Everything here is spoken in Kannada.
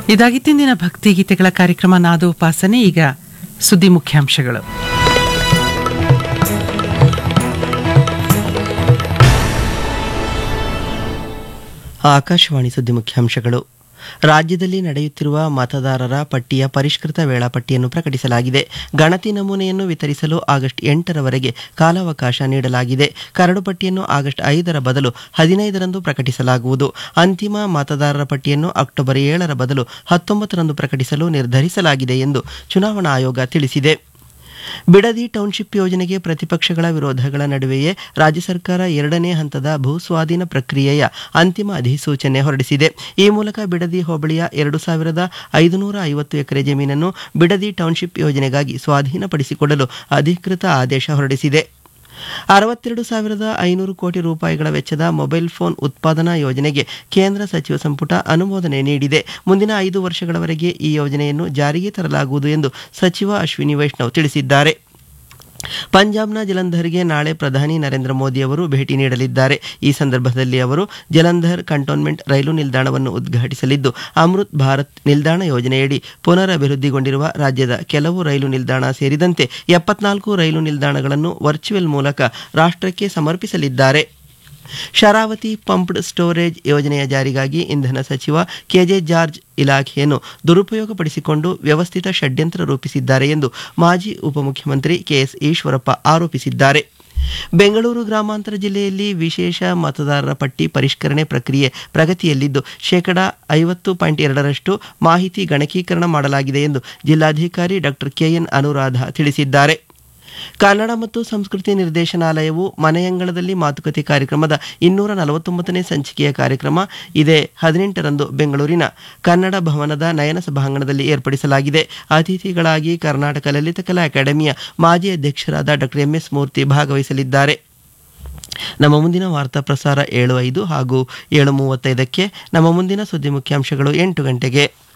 ಇದಾಗಿತ್ತಿಂದಿನ ಭಕ್ತಿ ಗೀತೆಗಳ ಕಾರ್ಯಕ್ರಮ ನಾದೋಪಾಸನೆ ಈಗ ಸುದ್ದಿ ಮುಖ್ಯಾಂಶಗಳು ಆಕಾಶವಾಣಿ ಸುದ್ದಿ ಮುಖ್ಯಾಂಶಗಳು ರಾಜ್ಯದಲ್ಲಿ ನಡೆಯುತ್ತಿರುವ ಮತದಾರರ ಪಟ್ಟಿಯ ಪರಿಷ್ಕೃತ ವೇಳಾಪಟ್ಟಿಯನ್ನು ಪ್ರಕಟಿಸಲಾಗಿದೆ ಗಣತಿ ನಮೂನೆಯನ್ನು ವಿತರಿಸಲು ಆಗಸ್ಟ್ ಎಂಟರವರೆಗೆ ಕಾಲಾವಕಾಶ ನೀಡಲಾಗಿದೆ ಕರಡು ಪಟ್ಟಿಯನ್ನು ಆಗಸ್ಟ್ ಐದರ ಬದಲು ಹದಿನೈದರಂದು ಪ್ರಕಟಿಸಲಾಗುವುದು ಅಂತಿಮ ಮತದಾರರ ಪಟ್ಟಿಯನ್ನು ಅಕ್ಟೋಬರ್ ಏಳರ ಬದಲು ಹತ್ತೊಂಬತ್ತರಂದು ಪ್ರಕಟಿಸಲು ನಿರ್ಧರಿಸಲಾಗಿದೆ ಎಂದು ಚುನಾವಣಾ ಆಯೋಗ ತಿಳಿಸಿದೆ ಬಿಡದಿ ಟೌನ್ಶಿಪ್ ಯೋಜನೆಗೆ ಪ್ರತಿಪಕ್ಷಗಳ ವಿರೋಧಗಳ ನಡುವೆಯೇ ರಾಜ್ಯ ಸರ್ಕಾರ ಎರಡನೇ ಹಂತದ ಭೂ ಸ್ವಾಧೀನ ಪ್ರಕ್ರಿಯೆಯ ಅಂತಿಮ ಅಧಿಸೂಚನೆ ಹೊರಡಿಸಿದೆ ಈ ಮೂಲಕ ಬಿಡದಿ ಹೋಬಳಿಯ ಎರಡು ಸಾವಿರದ ಐದುನೂರ ಐವತ್ತು ಎಕರೆ ಜಮೀನನ್ನು ಬಿಡದಿ ಟೌನ್ಶಿಪ್ ಯೋಜನೆಗಾಗಿ ಸ್ವಾಧೀನಪಡಿಸಿಕೊಡಲು ಅಧಿಕೃತ ಆದೇಶ ಹೊರಡಿಸಿದೆ ಅರವತ್ತೆರಡು ಸಾವಿರದ ಐನೂರು ಕೋಟಿ ರೂಪಾಯಿಗಳ ವೆಚ್ಚದ ಮೊಬೈಲ್ ಫೋನ್ ಉತ್ಪಾದನಾ ಯೋಜನೆಗೆ ಕೇಂದ್ರ ಸಚಿವ ಸಂಪುಟ ಅನುಮೋದನೆ ನೀಡಿದೆ ಮುಂದಿನ ಐದು ವರ್ಷಗಳವರೆಗೆ ಈ ಯೋಜನೆಯನ್ನು ಜಾರಿಗೆ ತರಲಾಗುವುದು ಎಂದು ಸಚಿವ ಅಶ್ವಿನಿ ವೈಷ್ಣವ್ ತಿಳಿಸಿದ್ದಾರೆ ಪಂಜಾಬ್ನ ಜಲಂಧರ್ಗೆ ನಾಳೆ ಪ್ರಧಾನಿ ನರೇಂದ್ರ ಮೋದಿ ಅವರು ಭೇಟಿ ನೀಡಲಿದ್ದಾರೆ ಈ ಸಂದರ್ಭದಲ್ಲಿ ಅವರು ಜಲಂಧರ್ ಕಂಟೋನ್ಮೆಂಟ್ ರೈಲು ನಿಲ್ದಾಣವನ್ನು ಉದ್ಘಾಟಿಸಲಿದ್ದು ಅಮೃತ್ ಭಾರತ್ ನಿಲ್ದಾಣ ಯೋಜನೆಯಡಿ ಪುನರ್ ಅಭಿವೃದ್ಧಿಗೊಂಡಿರುವ ರಾಜ್ಯದ ಕೆಲವು ರೈಲು ನಿಲ್ದಾಣ ಸೇರಿದಂತೆ ಎಪ್ಪತ್ನಾಲ್ಕು ರೈಲು ನಿಲ್ದಾಣಗಳನ್ನು ವರ್ಚುವಲ್ ಮೂಲಕ ರಾಷ್ಟ್ರಕ್ಕೆ ಸಮರ್ಪಿಸಲಿದ್ದಾರೆ ಶರಾವತಿ ಪಂಪ್ಡ್ ಸ್ಟೋರೇಜ್ ಯೋಜನೆಯ ಜಾರಿಗಾಗಿ ಇಂಧನ ಸಚಿವ ಕೆಜೆ ಜಾರ್ಜ್ ಇಲಾಖೆಯನ್ನು ದುರುಪಯೋಗಪಡಿಸಿಕೊಂಡು ವ್ಯವಸ್ಥಿತ ಷಡ್ಯಂತ್ರ ರೂಪಿಸಿದ್ದಾರೆ ಎಂದು ಮಾಜಿ ಉಪಮುಖ್ಯಮಂತ್ರಿ ಕೆಎಸ್ ಈಶ್ವರಪ್ಪ ಆರೋಪಿಸಿದ್ದಾರೆ ಬೆಂಗಳೂರು ಗ್ರಾಮಾಂತರ ಜಿಲ್ಲೆಯಲ್ಲಿ ವಿಶೇಷ ಮತದಾರರ ಪಟ್ಟಿ ಪರಿಷ್ಕರಣೆ ಪ್ರಕ್ರಿಯೆ ಪ್ರಗತಿಯಲ್ಲಿದ್ದು ಶೇಕಡಾ ಐವತ್ತು ಪಾಯಿಂಟ್ ಎರಡರಷ್ಟು ಮಾಹಿತಿ ಗಣಕೀಕರಣ ಮಾಡಲಾಗಿದೆ ಎಂದು ಜಿಲ್ಲಾಧಿಕಾರಿ ಡಾಕ್ಟರ್ ಕೆಎನ್ ಅನುರಾಧ ತಿಳಿಸಿದ್ದಾರೆ ಕನ್ನಡ ಮತ್ತು ಸಂಸ್ಕೃತಿ ನಿರ್ದೇಶನಾಲಯವು ಮನೆಯಂಗಳದಲ್ಲಿ ಮಾತುಕತೆ ಕಾರ್ಯಕ್ರಮದ ಇನ್ನೂರ ನಲವತ್ತೊಂಬತ್ತನೇ ಸಂಚಿಕೆಯ ಕಾರ್ಯಕ್ರಮ ಇದೇ ಹದಿನೆಂಟರಂದು ಬೆಂಗಳೂರಿನ ಕನ್ನಡ ಭವನದ ನಯನ ಸಭಾಂಗಣದಲ್ಲಿ ಏರ್ಪಡಿಸಲಾಗಿದೆ ಅತಿಥಿಗಳಾಗಿ ಕರ್ನಾಟಕ ಲಲಿತಕಲಾ ಅಕಾಡೆಮಿಯ ಮಾಜಿ ಅಧ್ಯಕ್ಷರಾದ ಡಾಕ್ಟರ್ ಎಂಎಸ್ ಮೂರ್ತಿ ಭಾಗವಹಿಸಲಿದ್ದಾರೆ ನಮ್ಮ ಮುಂದಿನ ವಾರ್ತಾ ಪ್ರಸಾರ ಏಳು ಐದು ಹಾಗೂ ಏಳು ಮೂವತ್ತೈದಕ್ಕೆ ನಮ್ಮ ಮುಂದಿನ ಸುದ್ದಿ ಮುಖ್ಯಾಂಶಗಳು ಎಂಟು ಗಂಟೆಗೆ